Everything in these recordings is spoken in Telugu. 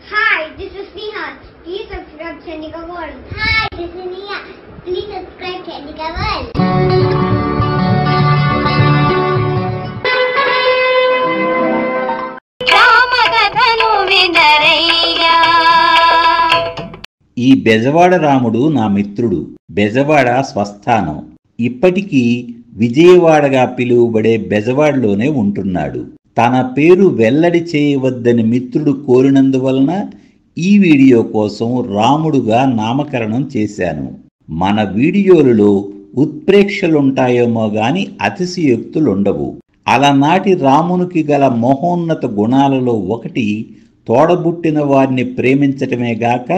Hi, this is Neha. Please subscribe Chandika World. Hi, this is Neha. Please subscribe Chandika World. రామకథను వినరయ్యా ఈ బెజవాడ రాముడు నా మిత్రుడు బెజవాడ స్వస్థానం ఇప్పటికీ విజయవాడగా పిలువబడే బెజవాడలోనే ఉంటున్నాడు తన పేరు వెల్లడి చేయవద్దని మిత్రుడు కోరినందువలన ఈ వీడియో కోసం రాముడుగా నామకరణం చేశాను మన వీడియోలలో ఉత్ప్రేక్షలుంటాయేమో గాని అతిశయోక్తులుండవు అలనాటి రామునికి గల మహోన్నత గుణాలలో ఒకటి తోడబుట్టిన వారిని ప్రేమించటమే గాక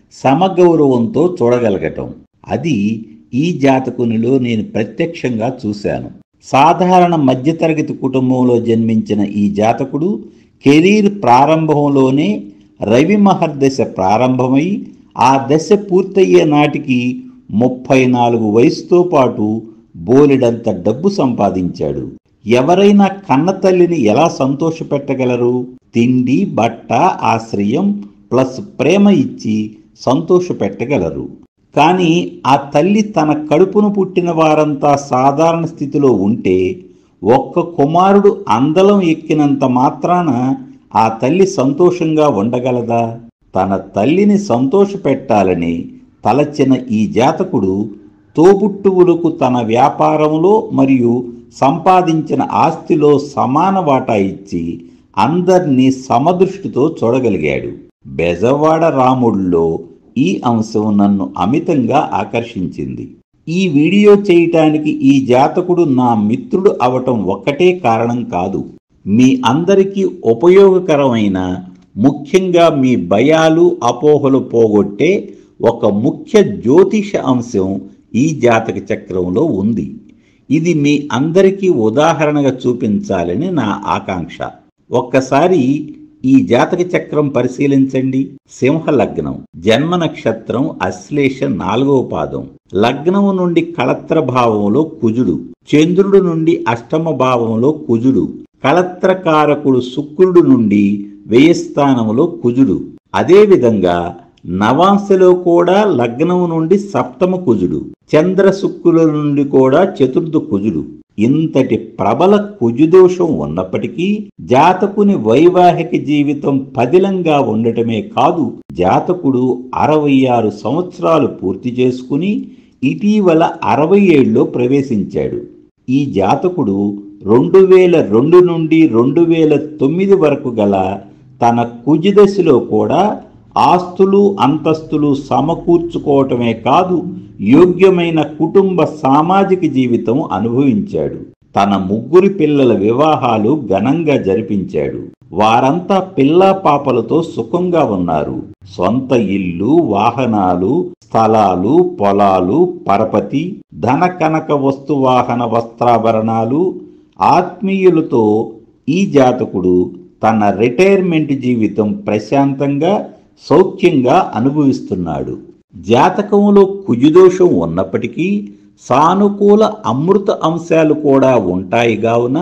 సమగౌరవంతో చూడగలగటం అది ఈ జాతకునిలో నేను ప్రత్యక్షంగా చూశాను సాధారణ మధ్యతరగతి కుటుంబంలో జన్మించిన ఈ జాతకుడు కెరీర్ ప్రారంభంలోనే రవి మహర్దశ ప్రారంభమై ఆ దశ పూర్తయ్యే నాటికి ముప్పై నాలుగు వయసుతో పాటు బోలెడంత డబ్బు సంపాదించాడు ఎవరైనా కన్నతల్లిని ఎలా సంతోషపెట్టగలరు తిండి బట్ట ఆశ్రయం ప్లస్ ప్రేమ ఇచ్చి సంతోషపెట్టగలరు కానీ ఆ తల్లి తన కడుపును పుట్టిన వారంతా సాధారణ స్థితిలో ఉంటే ఒక్క కుమారుడు అందలం ఎక్కినంత మాత్రాన ఆ తల్లి సంతోషంగా ఉండగలదా తన తల్లిని సంతోషపెట్టాలని తలచిన ఈ జాతకుడు తోబుట్టువులకు తన వ్యాపారంలో మరియు సంపాదించిన ఆస్తిలో సమాన వాటా ఇచ్చి అందర్నీ సమదృష్టితో చూడగలిగాడు బెజవాడ రాముడిలో ఈ అంశం నన్ను అమితంగా ఆకర్షించింది ఈ వీడియో చేయటానికి ఈ జాతకుడు నా మిత్రుడు అవటం ఒక్కటే కారణం కాదు మీ అందరికీ ఉపయోగకరమైన ముఖ్యంగా మీ భయాలు అపోహలు పోగొట్టే ఒక ముఖ్య జ్యోతిష అంశం ఈ జాతక చక్రంలో ఉంది ఇది మీ అందరికీ ఉదాహరణగా చూపించాలని నా ఆకాంక్ష ఒక్కసారి ఈ జాతక చక్రం పరిశీలించండి సింహ లగ్నం జన్మ నక్షత్రం అశ్లేష నాలుగవ పాదం లగ్నము నుండి కళత్ర భావంలో కుజుడు చంద్రుడు నుండి అష్టమ భావంలో కుజుడు కళత్రకారకుడు శుక్రుడు నుండి వ్యయస్థానములో కుజుడు అదేవిధంగా నవాంశలో కూడా లగ్నము నుండి సప్తమ కుజుడు చంద్ర శుక్రుల నుండి కూడా చతుర్థ కుజుడు ఇంతటి ప్రబల కుజుదోషం ఉన్నప్పటికీ జాతకుని వైవాహిక జీవితం పదిలంగా ఉండటమే కాదు జాతకుడు అరవై ఆరు సంవత్సరాలు పూర్తి చేసుకుని ఇటీవల అరవై ఏళ్ళలో ప్రవేశించాడు ఈ జాతకుడు రెండు వేల రెండు నుండి రెండు వేల తొమ్మిది వరకు గల తన కుజిదశలో కూడా ఆస్తులు అంతస్తులు సమకూర్చుకోవటమే కాదు యోగ్యమైన కుటుంబ సామాజిక జీవితం అనుభవించాడు తన ముగ్గురి పిల్లల వివాహాలు ఘనంగా జరిపించాడు వారంతా పిల్లా పాపలతో సుఖంగా ఉన్నారు సొంత ఇల్లు వాహనాలు స్థలాలు పొలాలు పరపతి ధన కనక వస్తు వాహన వస్త్రాభరణాలు ఆత్మీయులతో ఈ జాతకుడు తన రిటైర్మెంట్ జీవితం ప్రశాంతంగా సౌఖ్యంగా అనుభవిస్తున్నాడు జాతకంలో కుజుదోషం ఉన్నప్పటికీ సానుకూల అమృత అంశాలు కూడా ఉంటాయి కావున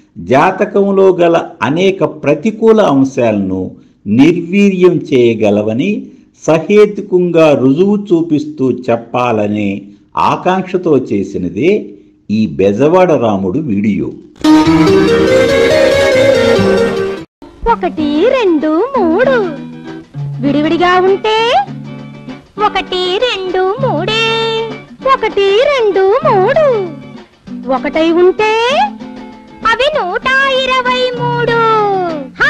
జాతకంలో గల అనేక ప్రతికూల అంశాలను నిర్వీర్యం చేయగలవని సహేతుకంగా రుజువు చూపిస్తూ చెప్పాలనే ఆకాంక్షతో చేసినదే ఈ బెజవాడ రాముడు వీడియో ఒకటి రెండు మూడు విడివిడిగా ఉంటే ఒకటి రెండు మూడే ఒకటి రెండు మూడు ఒకటై ఉంటే అవి నూట ఇరవై మూడు హా!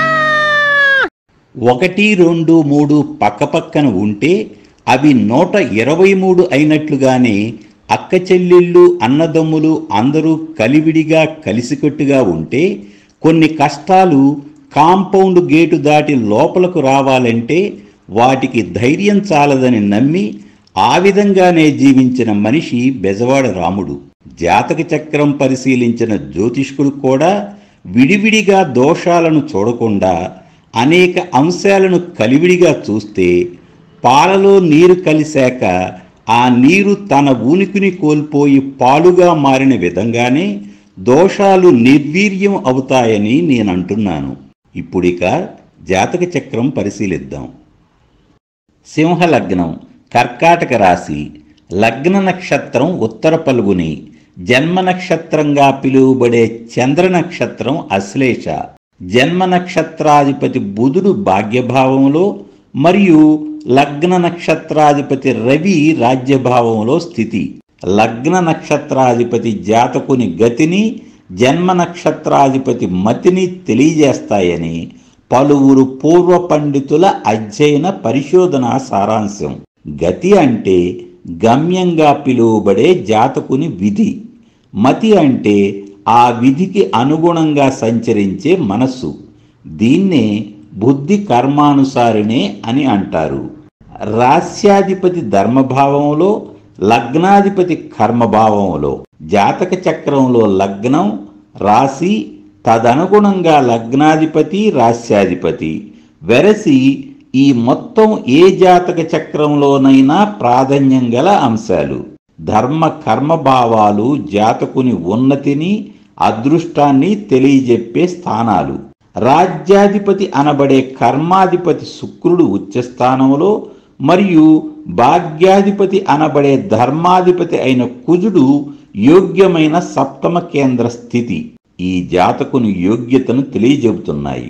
ఒకటి రెండు మూడు పక్కపక్కన ఉంటే అవి నూట ఇరవై మూడు అయినట్లుగానే అక్క చెల్లెళ్ళు అన్నదమ్ములు అందరూ కలివిడిగా కలిసికట్టుగా ఉంటే కొన్ని కష్టాలు కాంపౌండ్ గేటు దాటి లోపలకు రావాలంటే వాటికి ధైర్యం చాలదని నమ్మి ఆ విధంగానే జీవించిన మనిషి బెజవాడ రాముడు జాతక చక్రం పరిశీలించిన జ్యోతిష్కుడు కూడా విడివిడిగా దోషాలను చూడకుండా అనేక అంశాలను కలివిడిగా చూస్తే పాలలో నీరు కలిశాక ఆ నీరు తన ఉనికిని కోల్పోయి పాలుగా మారిన విధంగానే దోషాలు నిర్వీర్యం అవుతాయని నేను అంటున్నాను ఇప్పుడిక జాతక చక్రం పరిశీలిద్దాం సింహలగ్నం కర్కాటక రాశి లగ్న నక్షత్రం ఉత్తర పలుగుని జన్మ నక్షత్రంగా పిలువబడే చంద్ర నక్షత్రం అశ్లేష జన్మ నక్షత్రాధిపతి బుధుడు భాగ్యభావంలో మరియు లగ్న నక్షత్రాధిపతి రవి రాజ్యభావంలో స్థితి లగ్న నక్షత్రాధిపతి జాతకుని గతిని జన్మ నక్షత్రాధిపతి మతిని తెలియజేస్తాయని పలువురు పూర్వ పండితుల అధ్యయన పరిశోధన సారాంశం గతి అంటే గమ్యంగా పిలువబడే జాతకుని విధి మతి అంటే ఆ విధికి అనుగుణంగా సంచరించే మనస్సు దీన్నే బుద్ధి కర్మానుసారినే అని అంటారు రాస్యాధిపతి ధర్మభావంలో లగ్నాధిపతి కర్మభావంలో జాతక చక్రంలో లగ్నం రాశి తదనుగుణంగా లగ్నాధిపతి రాస్యాధిపతి వెరసి ఈ మొత్తం ఏ జాతక చక్రంలోనైనా ప్రాధాన్యం గల అంశాలు ధర్మ కర్మభావాలు జాతకుని ఉన్నతిని అదృష్టాన్ని తెలియజెప్పే స్థానాలు రాజ్యాధిపతి అనబడే కర్మాధిపతి శుక్రుడు ఉచ్చస్థానంలో మరియు భాగ్యాధిపతి అనబడే ధర్మాధిపతి అయిన కుజుడు యోగ్యమైన సప్తమ కేంద్ర స్థితి ఈ జాతకుని యోగ్యతను తెలియజెబుతున్నాయి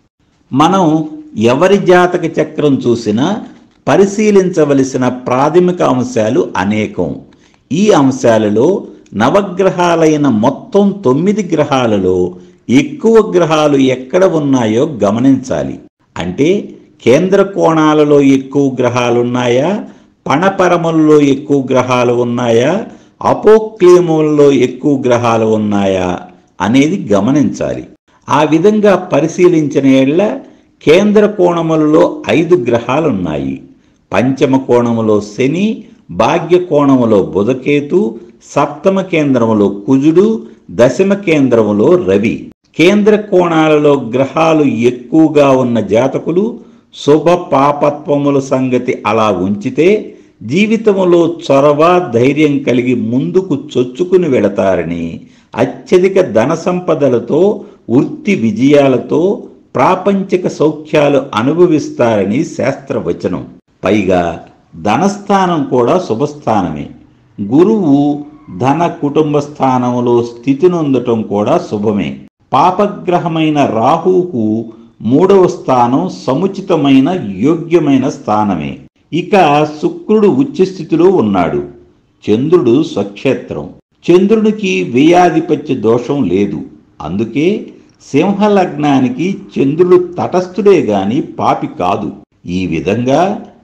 మనం ఎవరి జాతక చక్రం చూసినా పరిశీలించవలసిన ప్రాథమిక అంశాలు అనేకం ఈ అంశాలలో నవగ్రహాలైన మొత్తం తొమ్మిది గ్రహాలలో ఎక్కువ గ్రహాలు ఎక్కడ ఉన్నాయో గమనించాలి అంటే కేంద్ర కోణాలలో ఎక్కువ గ్రహాలున్నాయా పణపరములలో ఎక్కువ గ్రహాలు ఉన్నాయా అపోక్లేములలో ఎక్కువ గ్రహాలు ఉన్నాయా అనేది గమనించాలి ఆ విధంగా పరిశీలించిన ఏళ్ల కేంద్ర కోణములలో ఐదు గ్రహాలున్నాయి పంచమ కోణములో శని భాగ్య కోణములో బుధకేతు సప్తమ కేంద్రములో కుజుడు దశమ కేంద్రములో రవి కేంద్ర కోణాలలో గ్రహాలు ఎక్కువగా ఉన్న జాతకులు శుభ పాపత్వముల సంగతి అలా ఉంచితే జీవితములో చొరవ ధైర్యం కలిగి ముందుకు చొచ్చుకుని వెళతారని అత్యధిక ధన సంపదలతో వృత్తి విజయాలతో ప్రాపంచిక సౌఖ్యాలు అనుభవిస్తారని శాస్త్రవచనం పైగా ధనస్థానం కూడా శుభస్థానమే గురువు ధన కుటుంబ స్థానంలో స్థితి నొందటం కూడా శుభమే పాపగ్రహమైన రాహువుకు మూడవ స్థానం సముచితమైన యోగ్యమైన స్థానమే ఇక శుక్రుడు ఉచ్చస్థితిలో ఉన్నాడు చంద్రుడు స్వక్షేత్రం చంద్రునికి వ్యయాధిపత్య దోషం లేదు అందుకే సింహలగ్నానికి చంద్రుడు తటస్థుడే గాని పాపి కాదు ఈ విధంగా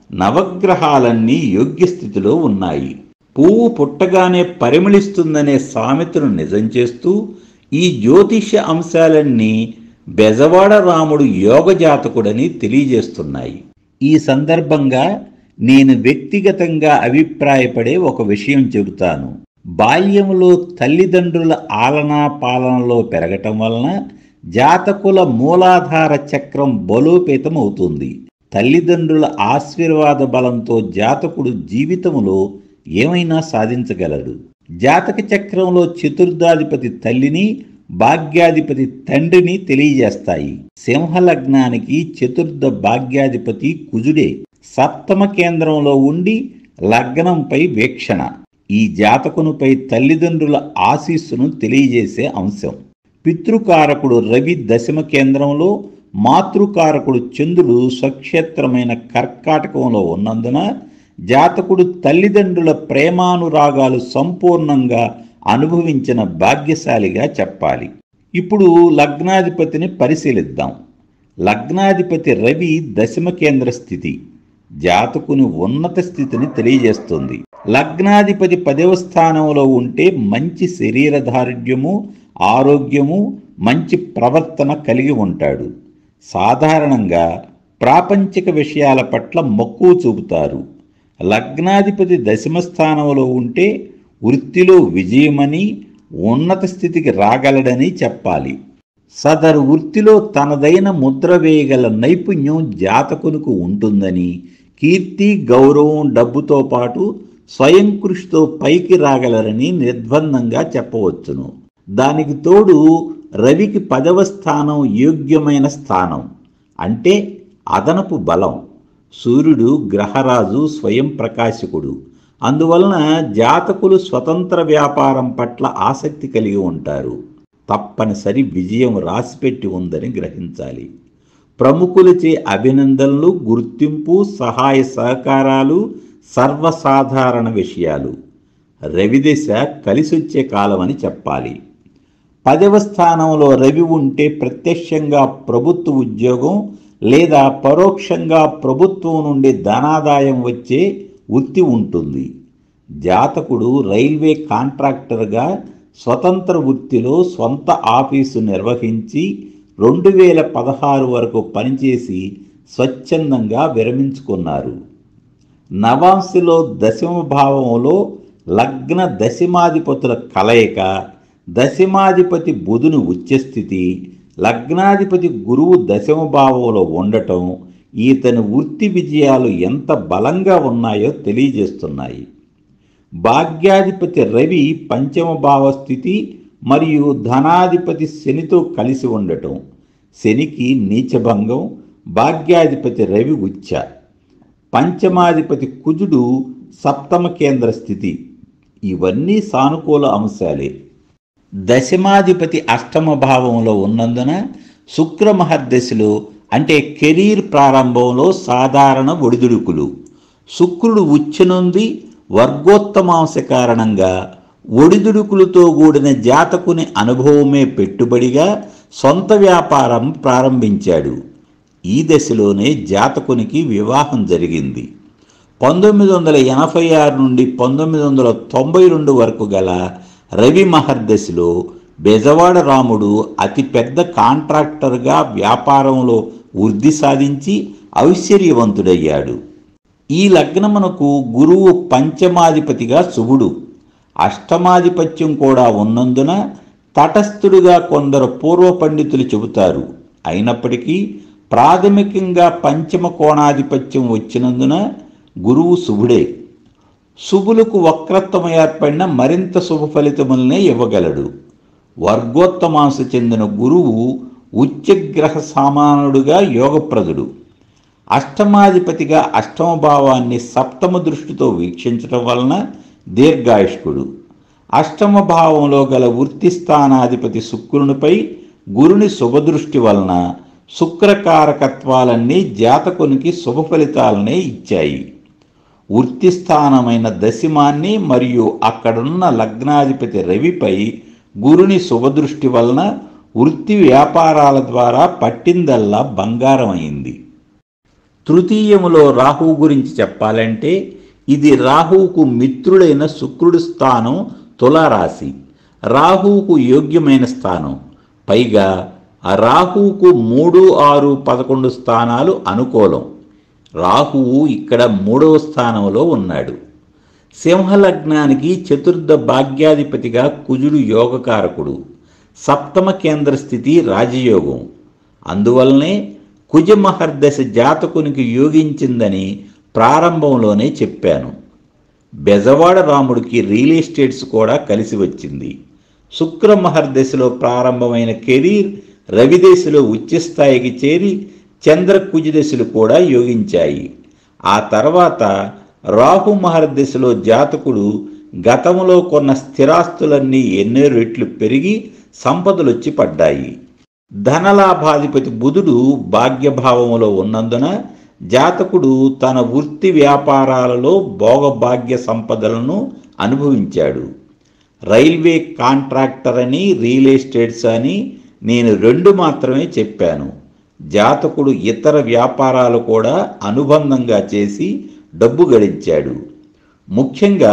నవగ్రహాలన్నీ యోగ్య స్థితిలో ఉన్నాయి పువ్వు పుట్టగానే పరిమళిస్తుందనే సామెతను నిజం చేస్తూ ఈ జ్యోతిష్య అంశాలన్నీ బెజవాడ రాముడు యోగజాతకుడని తెలియజేస్తున్నాయి ఈ సందర్భంగా నేను వ్యక్తిగతంగా అభిప్రాయపడే ఒక విషయం చెబుతాను బాల్యంలో తల్లిదండ్రుల ఆలనా పాలనలో పెరగటం వలన జాతకుల మూలాధార చక్రం బలోపేతం అవుతుంది తల్లిదండ్రుల ఆశీర్వాద బలంతో జాతకుడు జీవితములో ఏమైనా సాధించగలడు జాతక చక్రంలో చతుర్థాధిపతి తల్లిని భాగ్యాధిపతి తండ్రిని తెలియజేస్తాయి సింహలగ్నానికి చతుర్థ భాగ్యాధిపతి కుజుడే సప్తమ కేంద్రంలో ఉండి లగ్నంపై వీక్షణ ఈ జాతకునిపై తల్లిదండ్రుల ఆశీస్సును తెలియజేసే అంశం పితృకారకుడు రవి దశమ కేంద్రంలో మాతృకారకుడు చంద్రుడు స్వక్షేత్రమైన కర్కాటకంలో ఉన్నందున జాతకుడు తల్లిదండ్రుల ప్రేమానురాగాలు సంపూర్ణంగా అనుభవించిన భాగ్యశాలిగా చెప్పాలి ఇప్పుడు లగ్నాధిపతిని పరిశీలిద్దాం లగ్నాధిపతి రవి దశమ కేంద్ర స్థితి జాతకుని ఉన్నత స్థితిని తెలియజేస్తుంది లగ్నాధిపతి పదవ స్థానంలో ఉంటే మంచి శరీర దారుఢ్యము ఆరోగ్యము మంచి ప్రవర్తన కలిగి ఉంటాడు సాధారణంగా ప్రాపంచిక విషయాల పట్ల మక్కువ చూపుతారు లగ్నాధిపతి దశమ స్థానంలో ఉంటే వృత్తిలో విజయమని ఉన్నత స్థితికి రాగలడని చెప్పాలి సదరు వృత్తిలో తనదైన ముద్ర వేయగల నైపుణ్యం జాతకునికి ఉంటుందని కీర్తి గౌరవం డబ్బుతో పాటు స్వయం కృషితో పైకి రాగలరని నిర్బంధంగా చెప్పవచ్చును దానికి తోడు రవికి పదవ స్థానం యోగ్యమైన స్థానం అంటే అదనపు బలం సూర్యుడు గ్రహరాజు స్వయం ప్రకాశకుడు అందువలన జాతకులు స్వతంత్ర వ్యాపారం పట్ల ఆసక్తి కలిగి ఉంటారు తప్పనిసరి విజయం రాసిపెట్టి ఉందని గ్రహించాలి ప్రముఖులచే అభినందనలు గుర్తింపు సహాయ సహకారాలు సర్వసాధారణ విషయాలు రవిదశ కలిసొచ్చే కాలం అని చెప్పాలి పదవ స్థానంలో రవి ఉంటే ప్రత్యక్షంగా ప్రభుత్వ ఉద్యోగం లేదా పరోక్షంగా ప్రభుత్వం నుండి ధనాదాయం వచ్చే వృత్తి ఉంటుంది జాతకుడు రైల్వే కాంట్రాక్టర్గా స్వతంత్ర వృత్తిలో సొంత ఆఫీసు నిర్వహించి రెండు వేల పదహారు వరకు పనిచేసి స్వచ్ఛందంగా విరమించుకున్నారు నవాంశలో దశమ భావంలో లగ్న దశమాధిపతుల కలయిక దశమాధిపతి బుధుని ఉచ్చస్థితి లగ్నాధిపతి గురువు దశమ భావంలో ఉండటం ఈతని వృత్తి విజయాలు ఎంత బలంగా ఉన్నాయో తెలియజేస్తున్నాయి భాగ్యాధిపతి రవి పంచమ భావ స్థితి మరియు ధనాధిపతి శనితో కలిసి ఉండటం శనికి నీచభంగం భాగ్యాధిపతి రవి ఉచ్చ పంచమాధిపతి కుజుడు సప్తమ కేంద్ర స్థితి ఇవన్నీ సానుకూల అంశాలే దశమాధిపతి అష్టమ భావంలో ఉన్నందున శుక్ర మహర్దశలో అంటే కెరీర్ ప్రారంభంలో సాధారణ ఒడిదుడుకులు శుక్రుడు ఉచ్చనుంది వర్గోత్తమాంశ కారణంగా ఒడిదుడుకులతో కూడిన జాతకుని అనుభవమే పెట్టుబడిగా సొంత వ్యాపారం ప్రారంభించాడు ఈ దశలోనే జాతకునికి వివాహం జరిగింది పంతొమ్మిది వందల ఎనభై ఆరు నుండి పంతొమ్మిది వందల తొంభై రెండు వరకు గల రవి మహర్దశలో బెజవాడ రాముడు అతిపెద్ద కాంట్రాక్టర్గా వ్యాపారంలో వృద్ధి సాధించి ఐశ్వర్యవంతుడయ్యాడు ఈ లగ్నమునకు గురువు పంచమాధిపతిగా శుభుడు అష్టమాధిపత్యం కూడా ఉన్నందున తటస్థుడుగా కొందరు పూర్వ పండితులు చెబుతారు అయినప్పటికీ ప్రాథమికంగా పంచమ కోణాధిపత్యం వచ్చినందున గురువు శుభుడే శుభులకు వక్రత్వం ఏర్పడిన మరింత శుభ ఫలితములనే ఇవ్వగలడు వర్గోత్తమాంశ చెందిన గురువు ఉచ్చగ్రహ సామానుడుగా యోగప్రదుడు అష్టమాధిపతిగా అష్టమ భావాన్ని సప్తమ దృష్టితో వీక్షించటం వలన దీర్ఘాయుష్కుడు అష్టమ భావంలో గల వృత్తి స్థానాధిపతి శుక్రునిపై గురుని శుభదృష్టి వలన శుక్రకారకత్వాలన్నీ జాతకునికి శుభ ఫలితాలనే ఇచ్చాయి వృత్తి స్థానమైన దశమాన్ని మరియు అక్కడున్న లగ్నాధిపతి రవిపై గురుని శుభదృష్టి వలన వృత్తి వ్యాపారాల ద్వారా పట్టిందల్లా బంగారం అయింది తృతీయములో రాహువు గురించి చెప్పాలంటే ఇది రాహువుకు మిత్రుడైన శుక్రుడి స్థానం తులారాశి రాహువుకు యోగ్యమైన స్థానం పైగా ఆ రాహువుకు మూడు ఆరు పదకొండు స్థానాలు అనుకూలం రాహువు ఇక్కడ మూడవ స్థానంలో ఉన్నాడు సింహలగ్నానికి చతుర్థ భాగ్యాధిపతిగా కుజుడు యోగకారకుడు సప్తమ కేంద్ర స్థితి రాజయోగం అందువల్లనే కుజమహర్దశ జాతకునికి యోగించిందని ప్రారంభంలోనే చెప్పాను బెజవాడ రాముడికి రియల్ ఎస్టేట్స్ కూడా కలిసి వచ్చింది శుక్ర మహర్దశలో ప్రారంభమైన కెరీర్ రవిదశలో ఉచ్చస్థాయికి చేరి చంద్ర కుజదశలు కూడా యోగించాయి ఆ తర్వాత రాహు మహర్దశలో జాతకుడు గతంలో కొన్న స్థిరాస్తులన్నీ ఎన్నో రెట్లు పెరిగి సంపదలొచ్చి పడ్డాయి ధనలాభాధిపతి బుధుడు భాగ్యభావములో ఉన్నందున జాతకుడు తన వృత్తి వ్యాపారాలలో భోగభాగ్య సంపదలను అనుభవించాడు రైల్వే కాంట్రాక్టర్ అని రియల్ ఎస్టేట్స్ అని నేను రెండు మాత్రమే చెప్పాను జాతకుడు ఇతర వ్యాపారాలు కూడా అనుబంధంగా చేసి డబ్బు గడించాడు ముఖ్యంగా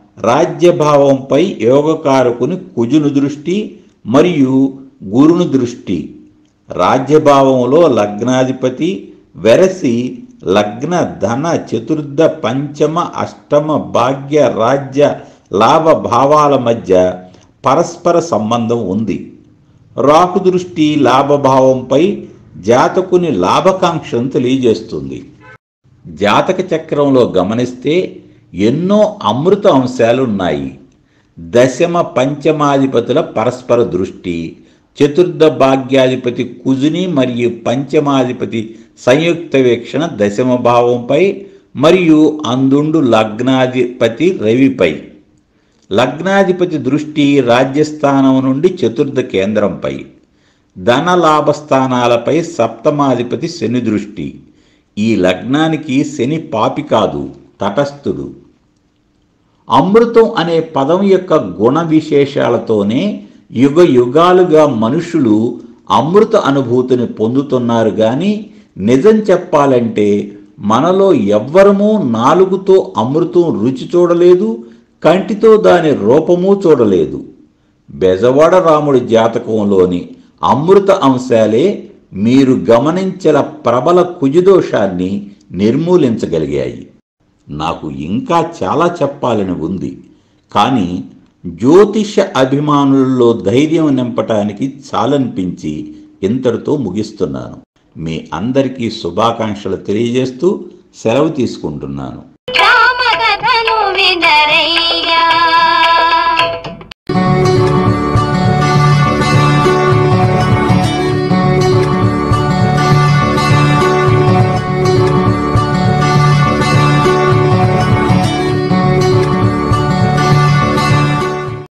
రాజ్యభావంపై యోగకారకుని కుజును దృష్టి మరియు గురుని దృష్టి రాజ్యభావంలో లగ్నాధిపతి వెరసి లగ్న ధన చతుర్థ పంచమ అష్టమ భాగ్య రాజ్య లాభ భావాల మధ్య పరస్పర సంబంధం ఉంది రాహు దృష్టి లాభభావంపై జాతకుని లాభకాంక్షను తెలియజేస్తుంది జాతక చక్రంలో గమనిస్తే ఎన్నో అమృత అంశాలున్నాయి దశమ పంచమాధిపతుల పరస్పర దృష్టి చతుర్థ భాగ్యాధిపతి కుజుని మరియు పంచమాధిపతి సంయుక్త వీక్షణ దశమ భావంపై మరియు అందుండు లగ్నాధిపతి రవిపై లగ్నాధిపతి దృష్టి రాజ్యస్థానం నుండి చతుర్థ కేంద్రంపై ధన లాభస్థానాలపై సప్తమాధిపతి శని దృష్టి ఈ లగ్నానికి శని పాపి కాదు తటస్థుడు అమృతం అనే పదం యొక్క గుణ విశేషాలతోనే యుగ యుగాలుగా మనుషులు అమృత అనుభూతిని పొందుతున్నారు కానీ నిజం చెప్పాలంటే మనలో ఎవ్వరమూ నాలుగుతో అమృతం రుచి చూడలేదు కంటితో దాని రూపము చూడలేదు బెజవాడ రాముడి జాతకంలోని అమృత అంశాలే మీరు గమనించిన ప్రబల కుజదోషాన్ని నిర్మూలించగలిగాయి నాకు ఇంకా చాలా చెప్పాలని ఉంది కానీ జ్యోతిష అభిమానులలో ధైర్యం నింపటానికి చాలనిపించి ఇంతటితో ముగిస్తున్నాను మీ అందరికీ శుభాకాంక్షలు తెలియజేస్తూ సెలవు తీసుకుంటున్నాను రామకథను వినరయ్యా